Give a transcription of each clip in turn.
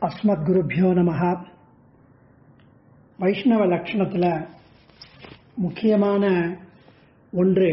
அஸ்மத் குருபியோ நமஹ வைஷ்ணவ லட்சணத்தில் முக்கியமான ஒன்று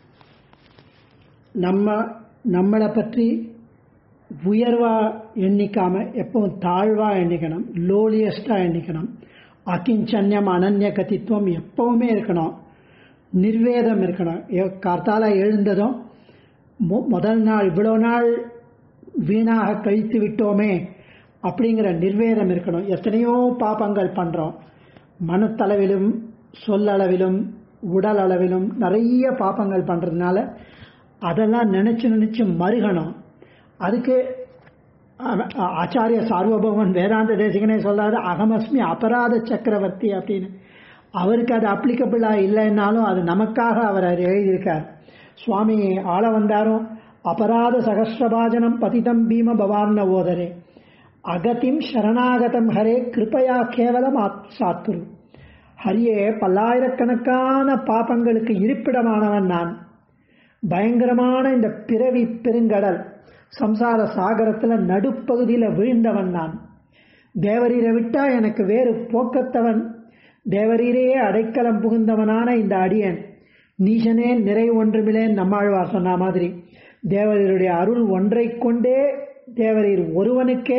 நம்ம நம்மளை பற்றி உயர்வா எண்ணிக்காம எப்பவும் தாழ்வா எண்ணிக்கணும் லோலியஸ்டா எண்ணிக்கணும் அகிஞ்சன்யம் அனன்ய கதித்துவம் எப்பவுமே இருக்கணும் நிர்வேதம் இருக்கணும் எ- கார்த்தால எழுந்ததும் மு- முதல் நாள் இவ்வளோ நாள் வீணாக கழித்து விட்டோமே அப்படிங்கிற நிர்வேதம் இருக்கணும் எத்தனையோ பாபங்கள் பண்றோம் மனத்தளவிலும் சொல்லளவிலும் உடல் அளவிலும் நிறைய பாபங்கள் பண்றதுனால அதெல்லாம் நினைச்சு நினைச்சு மருகணும் அதுக்கு அ- அ- ஆச்சாரிய சார்வபௌமன் வேதாந்த தேசிகனே சொல்லாது அகமஸ்மி அபராத சக்கரவர்த்தி அப்படின்னு அவருக்கு அது அப்ளிகபிளா இல்லைன்னாலும் அது நமக்காக அவர் அதை எழுதியிருக்கார் சுவாமி ஆள வந்தாரும் அபராத சகசிரபாஜனம் பதிதம் பீம பவார்ண ஓதரே அகதிம் சரணாகதம் ஹரே கிருபையா கேவலம் ஆத் சாத்துரு ஹரியே பல்லாயிரக்கணக்கான பாபங்களுக்கு இருப்பிடமானவன் நான் பயங்கரமான இந்த பிறவி பெருங்கடல் சம்சார சாகரத்துல நடுப்பகுதியில விழுந்தவன் நான் தேவரீரை விட்டா எனக்கு வேறு போக்கத்தவன் தேவரீரையே அடைக்கலம் புகுந்தவனான இந்த அடியன் நீசனே நிறை ஒன்றுமில்லேன் நம்மாழ்வார் சொன்ன மாதிரி தேவரீருடைய அருள் ஒன்றைக் கொண்டே தேவரீர் ஒருவனுக்கே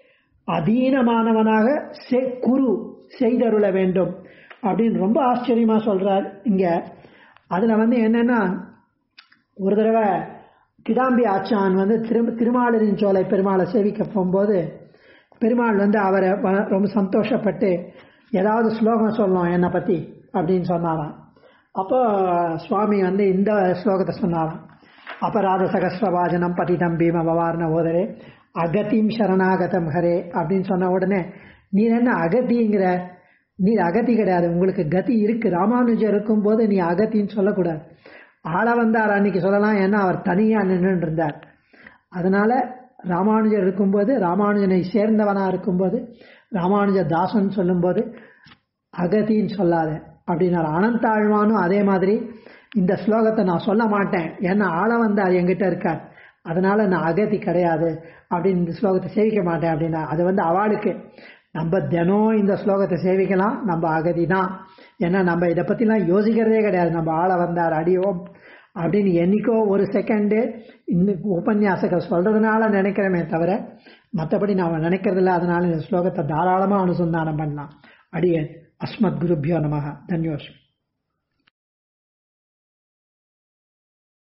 அதீனமானவனாக செ- குரு செய்தருள வேண்டும் அப்படின்னு ரொம்ப ஆச்சரியமா சொல்றார் இங்க அதுல வந்து என்னன்னா ஒரு தடவை கிடாம்பி ஆச்சான் வந்து திரு திருமாலின் சோலை பெருமாளை சேவிக்க போகும்போது பெருமாள் வந்து அவரை வ- ரொம்ப சந்தோஷப்பட்டு ஏதாவது ஸ்லோகம் சொல்லணும் என்னை பத்தி அப்படின்னு சொன்னாராம் அப்போ சுவாமி வந்து இந்த ஸ்லோகத்தை சொன்னாராம் அபராத சகசிரவாஜனம் பதிதம் பீம பவார்ன ஓதரே அகதிம் சரணாகதம் ஹரே அப்படின்னு சொன்ன உடனே நீ என்ன அகதிங்கிற நீ அகதி கிடையாது உங்களுக்கு கதி இருக்கு ராமானுஜர் இருக்கும்போது நீ அகத்தின்னு சொல்லக்கூடாது ஆள வந்தார் அன்னைக்கு சொல்லலாம் ஏன்னா அவர் தனியா நின்று இருந்தார் அதனால ராமானுஜர் இருக்கும்போது ராமானுஜனை சேர்ந்தவனா இருக்கும்போது ராமானுஜ தாசன் சொல்லும்போது அகதின்னு சொல்லாத அப்படின்னாரு அனந்தாழ்வானும் அதே மாதிரி இந்த ஸ்லோகத்தை நான் சொல்ல மாட்டேன் ஏன்னா ஆள வந்தார் என்கிட்ட இருக்கார் அதனால நான் அகதி கிடையாது அப்படின்னு இந்த ஸ்லோகத்தை சேவிக்க மாட்டேன் அப்படின்னா அது வந்து அவளுக்கு நம்ம தினம் இந்த ஸ்லோகத்தை சேவிக்கலாம் நம்ம அகதி தான் ஏன்னா நம்ம இதை பத்திலாம் யோசிக்கிறதே கிடையாது நம்ம ஆள வந்தார் அடியோம் அப்படின்னு என்னைக்கோ ஒரு செகண்டு இந்த உபன்யாசகர் சொல்றதுனால நினைக்கிறோமே தவிர மற்றபடி நாம நினைக்கிறதில்ல அதனால இந்த ஸ்லோகத்தை தாராளமா அனுசந்தானம் பண்ணலாம் அடியேன் அஸ்மத் குருபியோ நமக தன்யோஸ்மி